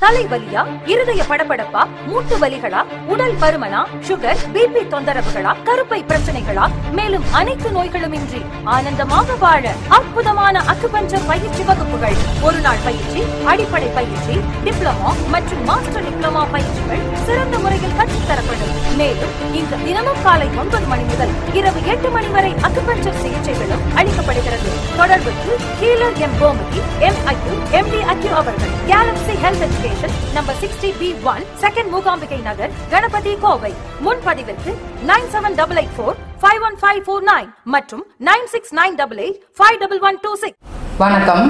தலைவலியா இருதய படபடப்பா மூட்டு வலிகளா உடல் பருமனா சுகர் பிபி தொந்தரவுகளா கருப்பை பிரச்சனைகளா மேலும் அனைத்து நோய்களும் இன்றி ஆனந்தமாக வாழ அற்புதமான அக்குபஞ்சர் பயிற்சி வகுப்புகள் ஒரு நாள் பயிற்சி அடிப்படை பயிற்சி டிப்ளமோ மற்றும் மாஸ்டர் டிப்ளமா பயிற்சிகள் சிறந்த முறையில் கற்றுத்தரப்படும் மேலும் இங்கு தினமும் காலை ஒன்பது மணி முதல் இரவு எட்டு மணி வரை அக்குபஞ்சர் சிகிச்சைகளும் அளிக்கப்படுகிறது தொடர்புக்கு healer M Gomathi M acu M D acu அவர்கள் Galaxy Health Education number sixty B one second Mookambigai Nagar Ganapathy Kovai முன்பதிவிற்கு nine seven double eight four five one five four nine மற்றும் nine six nine double eight five double one two six வணக்கம்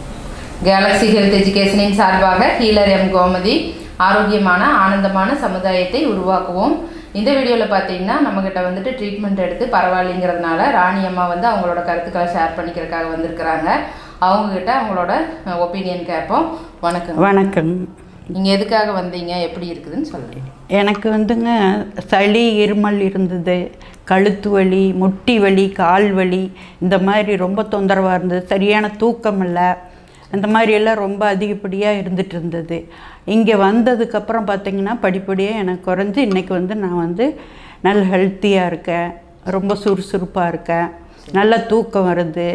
Galaxy Health எஜுகேஷனின் சார்பாக healer M Gomathi ஆரோக்கியமான ஆனந்தமான சமுதாயத்தை உருவாக்குவோம் இந்த வீடியோவில் பார்த்தீங்கன்னா நம்மக்கிட்ட வந்துட்டு ட்ரீட்மெண்ட் எடுத்து பரவாயில்லைங்கிறதுனால ராணி அம்மா வந்து அவங்களோட கருத்துக்களை ஷேர் பண்ணிக்கிறதுக்காக வந்திருக்கிறாங்க அவங்கக்கிட்ட அவங்களோட ஒப்பீனியன் கேட்போம் வணக்கம் வணக்கம் நீங்கள் எதுக்காக வந்தீங்க எப்படி இருக்குதுன்னு சொல்லுங்கள் எனக்கு வந்துங்க சளி இருமல் இருந்தது கழுத்து வலி முட்டி வலி கால் வலி இந்த மாதிரி ரொம்ப தொந்தரவாக இருந்தது சரியான தூக்கம் இல்லை அந்த மாதிரி எல்லாம் ரொம்ப அதிகப்படியாக இருந்துட்டு இருந்தது இங்கே வந்ததுக்கப்புறம் பார்த்திங்கன்னா படிப்படியாக எனக்கு குறைஞ்சி இன்றைக்கி வந்து நான் வந்து நல்ல ஹெல்த்தியாக இருக்கேன் ரொம்ப சுறுசுறுப்பாக இருக்கேன் நல்ல தூக்கம் வருது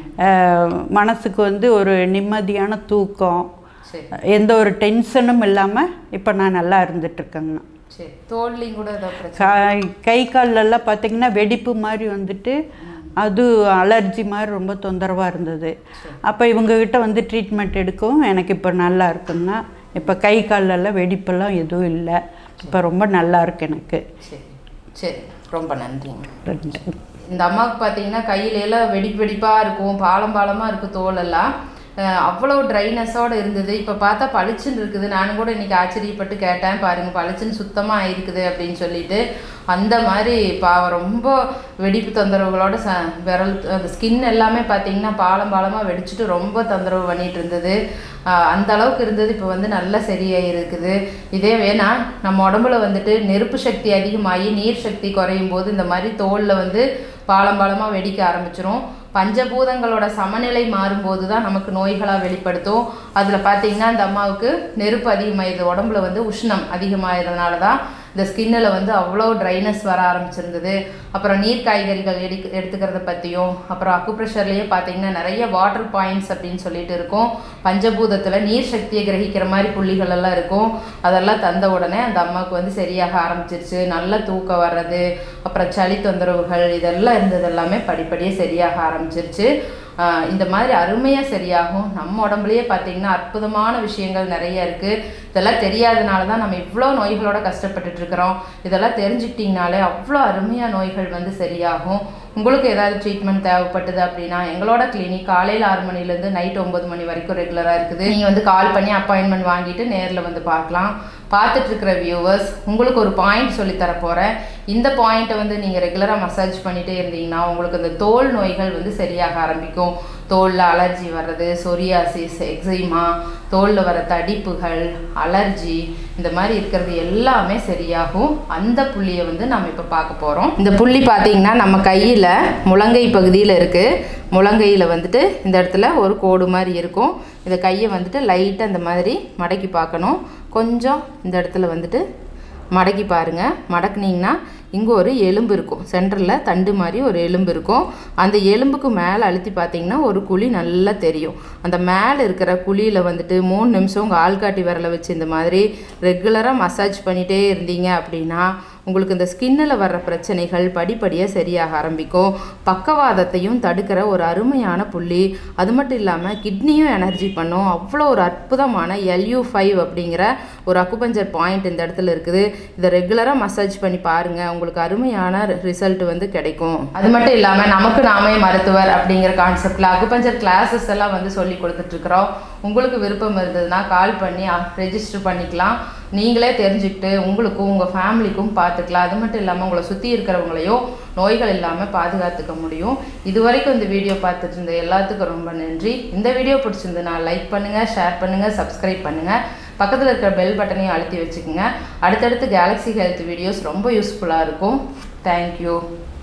அஹ், மனசுக்கு வந்து ஒரு நிம்மதியான தூக்கம் சரி எந்த ஒரு டென்ஷனும் இல்லாமல் இப்போ நான் நல்லா இருந்துட்டுருக்கேங்க சரி தோல்லையும் கூட ஏதோ பிரச்சனை கை கால்லெல்லாம் பார்த்தீங்கன்னா வெடிப்பு மாதிரி வந்துட்டு அது அலர்ஜி மாதிரி ரொம்ப தொந்தரவாக இருந்தது அப்போ இவங்கக்கிட்ட வந்து ட்ரீட்மெண்ட் எடுக்கவும் எனக்கு இப்போ நல்லா இருக்குங்க இப்போ கை கால்லெல்லாம் வெடிப்பெல்லாம் எதுவும் இல்லை இப்போ ரொம்ப நல்லா இருக்கு எனக்கு சரி சரி ரொம்ப நன்றிங்க ரெண்டு இந்த அம்மாவுக்கு பார்த்தீங்கன்னா கையில எல்லாம் வெடிப்பு வெடிப்பாக இருக்கும் பாலம் பாலமாக இருக்குது தோலெல்லாம் அஹ் அவ்வளோ ட்ரைனஸோடு இருந்தது இப்போ பார்த்தா பளிச்சுன்னு இருக்குது நானும் கூட இன்னைக்கு ஆச்சரியப்பட்டு கேட்டேன் பாருங்க பளிச்சுன்னு சுத்தமாக ஆயிருக்குது அப்படின்னு சொல்லிட்டு அந்த மாதிரி பாவம் ரொம்ப வெடிப்பு தொந்தரவுகளோட ச விரல் அந்த ஸ்கின் எல்லாமே பார்த்தீங்கன்னா பாலம் பாலமாக வெடிச்சிட்டு ரொம்ப தொந்தரவு பண்ணிட்டு இருந்தது ஆஹ் அந்த அளவுக்கு இருந்தது இப்போ வந்து நல்லா சரியாக இருக்குது இதே வேணா நம்ம உடம்புல வந்துட்டு நெருப்பு சக்தி அதிகமாகி நீர் சக்தி குறையும் போது இந்த மாதிரி தோலில் வந்து பாலம் பாலமாக வெடிக்க ஆரம்பிச்சிரும் பஞ்சபூதங்களோட சமநிலை மாறும்போது தான் நமக்கு நோய்களாக வெளிப்படுத்தும் அதில் பார்த்தீங்கன்னா இந்த அம்மாவுக்கு நெருப்பு அதிகமாயிருது உடம்புல வந்து உஷ்ணம் அதிகமாகிறதுனால தான் இந்த ஸ்கின்னில் வந்து அவ்வளோ ட்ரைனஸ் வர ஆரம்பிச்சிருந்தது அப்புறம் நீர் காய்கறிகள் எடி எடுத்துக்கிறத பற்றியும் அப்புறம் அக்குப்ரெஷர்லேயே பார்த்தீங்கன்னா நிறைய வாட்டர் பாயிண்ட்ஸ் அப்படின்னு சொல்லிட்டு இருக்கும் பஞ்சபூதத்தில் நீர் சக்தியை கிரகிக்கிற மாதிரி புள்ளிகள் எல்லாம் இருக்கும் அதெல்லாம் தந்த உடனே அந்த அம்மாவுக்கு வந்து சரியாக ஆரம்பிச்சிருச்சு நல்ல தூக்கம் வர்றது அப்புறம் சளி தொந்தரவுகள் இதெல்லாம் இருந்தது எல்லாமே படிப்படியாக சரியாக ஆரம்பிச்சிருச்சு ஆஹ் இந்த மாதிரி அருமையாக சரியாகும் நம்ம உடம்புலயே பார்த்தீங்கன்னா அற்புதமான விஷயங்கள் நிறைய இருக்குது இதெல்லாம் தெரியாதனால தான் நம்ம இவ்வளோ நோய்களோட கஷ்டப்பட்டுட்டு இருக்கிறோம் இதெல்லாம் தெரிஞ்சுக்கிட்டிங்கனாலே அவ்வளோ அருமையாக நோய்கள் வந்து சரியாகும் உங்களுக்கு ஏதாவது ட்ரீட்மெண்ட் தேவைப்பட்டது அப்படின்னா எங்களோட கிளினிக் காலையில் ஆறு மணிலேருந்து நைட் ஒம்பது மணி வரைக்கும் ரெகுலராக இருக்குது நீங்கள் வந்து கால் பண்ணி அப்பாயின்மெண்ட் வாங்கிட்டு நேரில் வந்து பார்க்கலாம் பார்த்துட்டு இருக்கிற வியூவர்ஸ் உங்களுக்கு ஒரு பாயிண்ட் சொல்லித்தர போகிறேன் இந்த பாயிண்ட்டை வந்து நீங்கள் ரெகுலராக மசாஜ் பண்ணிகிட்டே இருந்தீங்கன்னா உங்களுக்கு இந்த தோல் நோய்கள் வந்து சரியாக ஆரம்பிக்கும் தோலில் அலர்ஜி வர்றது சொரியாசிஸ் எக்ஸிமா தோலில் வர தடிப்புகள் அலர்ஜி இந்த மாதிரி இருக்கிறது எல்லாமே சரியாகும் அந்த புள்ளியை வந்து நம்ம இப்போ பார்க்க போகிறோம் இந்த புள்ளி பார்த்தீங்கன்னா நம்ம கையில் முழங்கை பகுதியில் இருக்குது முழங்கையில் வந்துட்டு இந்த இடத்துல ஒரு கோடு மாதிரி இருக்கும் இந்த கையை வந்துட்டு லைட்டாக இந்த மாதிரி மடக்கி பார்க்கணும் கொஞ்சம் இந்த இடத்துல வந்துட்டு மடக்கி பாருங்க மடக்குனீங்கன்னா இங்கே ஒரு எலும்பு இருக்கும் சென்டரில் தண்டு மாதிரி ஒரு எலும்பு இருக்கும் அந்த எலும்புக்கு மேலே அழுத்தி பார்த்தீங்கன்னா ஒரு குழி நல்லா தெரியும் அந்த மேலே இருக்கிற குழியில் வந்துட்டு மூணு நிமிஷம் உங்கள் ஆள்காட்டி விரலை வச்சு இந்த மாதிரி ரெகுலராக மசாஜ் பண்ணிகிட்டே இருந்தீங்க அப்படின்னா உங்களுக்கு இந்த ஸ்கின்னில் வர்ற பிரச்சனைகள் படிப்படியாக சரியாக ஆரம்பிக்கும் பக்கவாதத்தையும் தடுக்கிற ஒரு அருமையான புள்ளி அது மட்டும் இல்லாமல் கிட்னியும் எனர்ஜி பண்ணும் அவ்வளோ ஒரு அற்புதமான எல்யூ ஃபைவ் அப்படிங்கிற ஒரு அக்குபஞ்சர் பாயிண்ட் இந்த இடத்துல இருக்குது இதை ரெகுலராக மசாஜ் பண்ணி பாருங்கள் உங்களுக்கு அருமையான ரிசல்ட் வந்து கிடைக்கும் அது மட்டும் இல்லாமல் நமக்கு நாமே மருத்துவர் அப்படிங்கிற கான்செப்டில் அக்குபஞ்சர் கிளாஸஸ் எல்லாம் வந்து சொல்லி கொடுத்துட்ருக்குறோம் உங்களுக்கு விருப்பம் இருந்ததுன்னா கால் பண்ணி ரெஜிஸ்டர் பண்ணிக்கலாம் நீங்களே தெரிஞ்சுக்கிட்டு உங்களுக்கும் உங்கள் ஃபேமிலிக்கும் பார்த்துக்கலாம் அது மட்டும் இல்லாமல் உங்களை சுற்றி இருக்கிறவங்களையும் நோய்கள் இல்லாமல் பாதுகாத்துக்க முடியும் இது வரைக்கும் இந்த வீடியோ பார்த்துட்டு இருந்த எல்லாத்துக்கும் ரொம்ப நன்றி இந்த வீடியோ பிடிச்சிருந்ததுன்னா லைக் பண்ணுங்கள் ஷேர் பண்ணுங்கள் சப்ஸ்கிரைப் பண்ணுங்கள் பக்கத்தில் இருக்கிற பெல் பட்டனையும் அழுத்தி வச்சுக்கோங்க அடுத்தடுத்து கேலக்ஸி ஹெல்த் வீடியோஸ் ரொம்ப யூஸ்ஃபுல்லாக இருக்கும் தேங்க்யூ